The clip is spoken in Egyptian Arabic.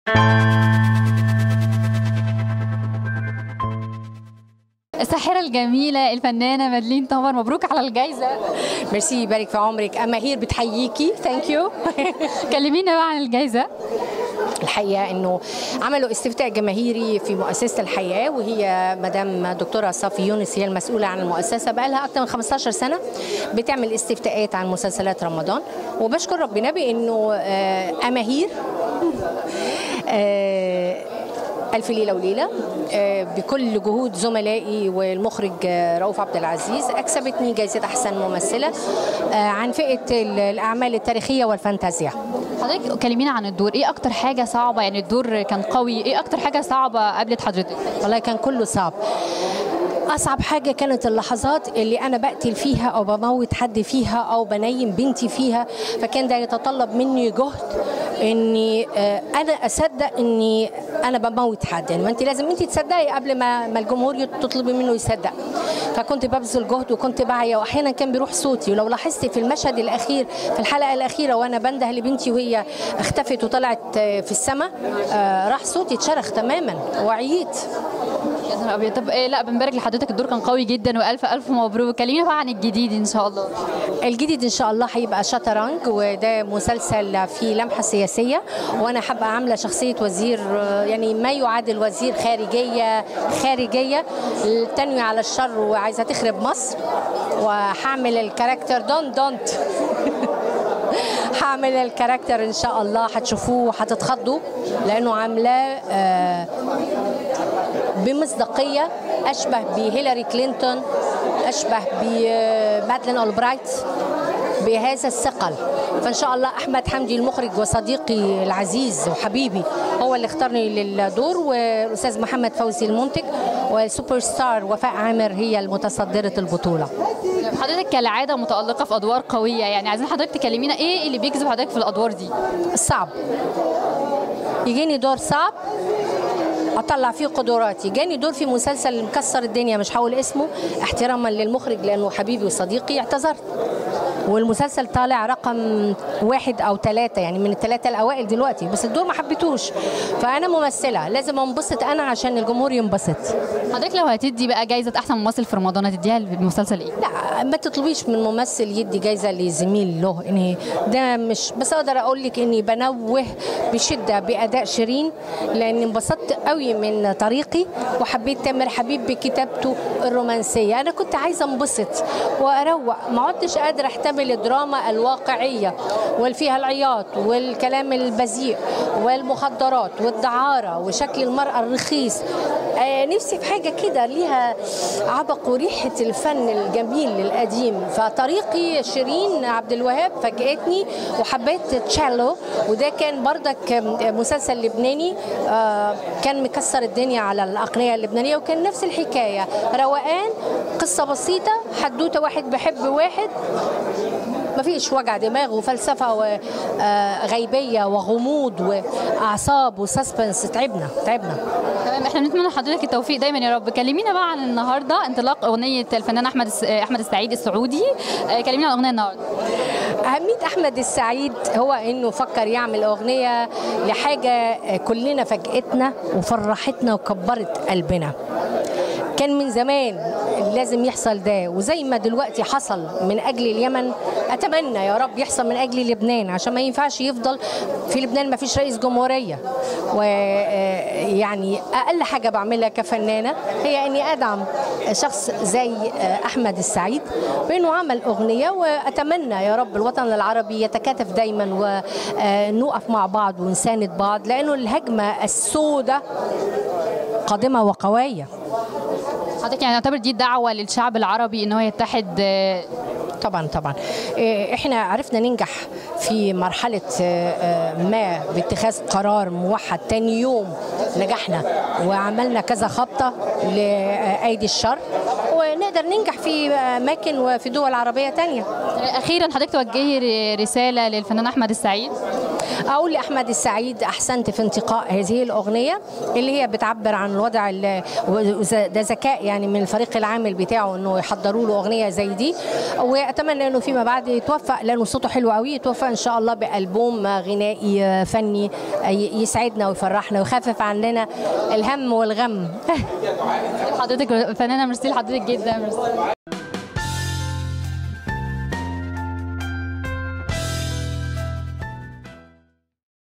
الساحرة الجميلة الفنانة مدلين طمر مبروك على الجايزة ميرسي يبارك في عمرك اماهير بتحييكي ثانك يو كلمينا بقى عن الجايزة الحقيقه انه عملوا استفتاء جماهيري في مؤسسه الحياه وهي مدام دكتوره صافي يونس هي المسؤوله عن المؤسسه بقى لها اكثر من 15 سنه بتعمل استفتاءات عن مسلسلات رمضان وبشكر ربنا بانه آه، اماهير آه، ألف ليلة وليلة آه، بكل جهود زملائي والمخرج آه، رؤوف عبد العزيز أكسبتني جائزة أحسن ممثلة آه، عن فئة ال- الأعمال التاريخية والفانتازيا حضرتك كلمينا عن الدور ايه اكتر حاجة صعبة يعني الدور كان قوي ايه اكتر حاجة صعبة قابلت حضرتك والله كان كله صعب أصعب حاجة كانت اللحظات اللي أنا بقتل فيها أو بموت حد فيها أو بنيم بنتي فيها فكان ده يتطلب مني جهد إني آه، أنا أصدق إني أنا بموت حد يعني ما أنت لازم أنت تصدقي قبل ما ما الجمهور تطلبي منه يصدق فكنت ببذل جهد وكنت بعيا وأحيانا كان بيروح صوتي ولو لاحظتي في المشهد الأخير في الحلقة الأخيرة وأنا بنده لبنتي وهي اختفت وطلعت آه، في السماء آه، راح صوتي اتشرخ تماما وعييت يا نهار ابيض طب إيه لا بنبارك لحضرتك الدور كان قوي جدا والف الف مبروك كلمينا بقى عن الجديد ان شاء الله الجديد ان شاء الله هيبقى شطرنج وده مسلسل فيه لمحه سياسيه وانا حابه عامله شخصيه وزير آه، يعني ما يعادل وزير خارجيه خارجيه تنوي على الشر وعايزه تخرب مصر وهعمل الكاركتر دون دونت هعمل الكاركتر ان شاء الله هتشوفوه هتتخضوا لانه عاملاه آه، بمصداقيه اشبه بهيلاري كلينتون اشبه بمادلين اولبرايت بهذا الثقل فان شاء الله احمد حمدي المخرج وصديقي العزيز وحبيبي هو اللي اختارني للدور والاستاذ محمد فوزي المنتج والسوبر ستار وفاء عامر هي المتصدره البطوله حضرتك كالعاده متالقه في ادوار قويه يعني عايزين حضرتك تكلمينا ايه اللي بيجذب حضرتك في الادوار دي صعب يجيني دور صعب اطلع فيه قدراتي جاني دور في مسلسل مكسر الدنيا مش هقول اسمه احتراما للمخرج لانه حبيبي وصديقي اعتذرت والمسلسل طالع رقم واحد او ثلاثة يعني من الثلاثة الاوائل دلوقتي بس الدور ما حبيتوش فانا ممثلة لازم انبسط انا عشان الجمهور ينبسط حضرتك لو هتدي بقى جايزه احسن ممثل في رمضان هتديها للمسلسل ايه لا ما تطلبيش من ممثل يدي جايزه لزميل له ان ده مش بس اقدر اقول لك اني بنوه بشده باداء شيرين لاني انبسطت قوي من طريقي وحبيت تامر حبيب بكتابته الرومانسيه انا كنت عايزه انبسط واروق ما عدتش قادره احتمل الدراما الواقعيه واللي فيها العياط والكلام البذيء والمخدرات والدعاره وشكل المراه الرخيص آه، نفسي في حاجه كده ليها عبق وريحه الفن الجميل القديم فطريقي شيرين عبد الوهاب فاجئتني وحبيت تشالو وده كان بردك مسلسل لبناني آه، كان مكسر الدنيا على الاقنيه اللبنانيه وكان نفس الحكايه روقان قصه بسيطه حدوته واحد بحب واحد مفيش وجع دماغ وفلسفه وغيبيه وغموض واعصاب وسسبنس تعبنا تعبنا تمام احنا بنتمنى لحضرتك التوفيق دايما يا رب كلمينا بقى عن النهارده انطلاق اغنيه الفنان احمد الس- احمد السعيد السعودي آه، كلمينا عن الاغنيه النهارده أهمية أحمد السعيد هو إنه فكر يعمل أغنية لحاجة كلنا فاجأتنا وفرحتنا وكبرت قلبنا كان من زمان لازم يحصل ده وزي ما دلوقتي حصل من أجل اليمن أتمنى يا رب يحصل من أجل لبنان عشان ما ينفعش يفضل في لبنان ما فيش رئيس جمهورية ويعني أقل حاجة بعملها كفنانة هي إني أدعم شخص زي أحمد السعيد بأنه عمل أغنية وأتمنى يا رب الوطن العربي يتكاتف دايما ونقف مع بعض ونساند بعض لأنه الهجمة السوداء قادمة وقوية حضرتك يعني نعتبر دي دعوه للشعب العربي ان هو يتحد آه، طبعا طبعا إيه، احنا عرفنا ننجح في مرحلة آه، آه، ما باتخاذ قرار موحد تاني يوم نجحنا وعملنا كذا خبطة لأيدي الشر ونقدر ننجح في أماكن وفي دول عربية تانية اخيرا حضرتك توجهي ر- رساله للفنان احمد السعيد اقول لاحمد السعيد احسنت في انتقاء هذه الاغنيه اللي هي بتعبر عن الوضع ال- وز- ده ذكاء يعني من الفريق العامل بتاعه انه يحضروا له اغنيه زي دي واتمنى انه فيما بعد يتوفق لانه صوته حلو قوي يتوفق ان شاء الله بالبوم غنائي فني يسعدنا ويفرحنا ويخفف عننا الهم والغم حضرتك فنانه ميرسي لحضرتك جدا ميرسي